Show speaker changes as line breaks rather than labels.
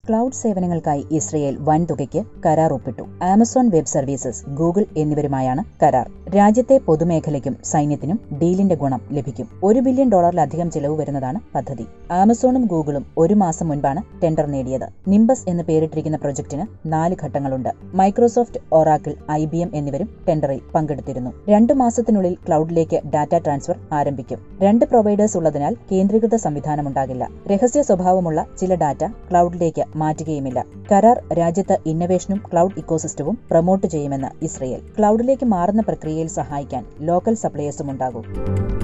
cloud സേവനങ്ങൾക്കായി Israel വൻതുകയ്ക്ക് കരാർ ഒപ്പിട്ടു ആമസോൺ വെബ് സർവീസസ് ഗൂഗിൾ എന്നിവരുമായാണ് കരാർ രാജ്യത്തെ പൊതുമേഖലയ്ക്കും സൈന്യത്തിനും ഡീലിന്റെ ഗുണം ലഭിക്കും ഒരു ബില്യൺ ഡോളറിലധികം ചിലവ് വരുന്നതാണ് പദ്ധതി ആമസോണും ഗൂഗിളും ഒരു മാസം മുൻപാണ് ടെൻഡർ നേടിയത് നിംബസ് എന്ന് പേരിട്ടിരിക്കുന്ന പ്രൊജക്ടിന് നാല് ഘട്ടങ്ങളുണ്ട് Microsoft Oracle I B M എന്നിവരും ടെൻഡറിൽ പങ്കെടുത്തിരുന്നു രണ്ടു മാസത്തിനുള്ളിൽ ക്ലൗഡിലേക്ക് ഡാറ്റ ട്രാൻസ്ഫർ ആരംഭിക്കും രണ്ട് പ്രൊവൈഡേഴ്സ് ഉള്ളതിനാൽ കേന്ദ്രീകൃത സംവിധാനമുണ്ടാകില്ല രഹസ്യ സ്വഭാവമുള്ള ചില ഡാറ്റ ക്ലൗഡിലേക്ക് മാറ്റുകയുമില്ല കരാർ രാജ്യത്ത് ഇന്നവേഷനും ക്ലൗഡ് ഇക്കോസിസ്റ്റവും പ്രൊമോട്ട് ചെയ്യുമെന്ന് ഇസ്രയേൽ ക്ലൗഡിലേക്ക് മാറുന്ന പ്രക്രിയയിൽ സഹായിക്കാൻ ലോക്കൽ സപ്ലയേഴ്സും ഉണ്ടാകും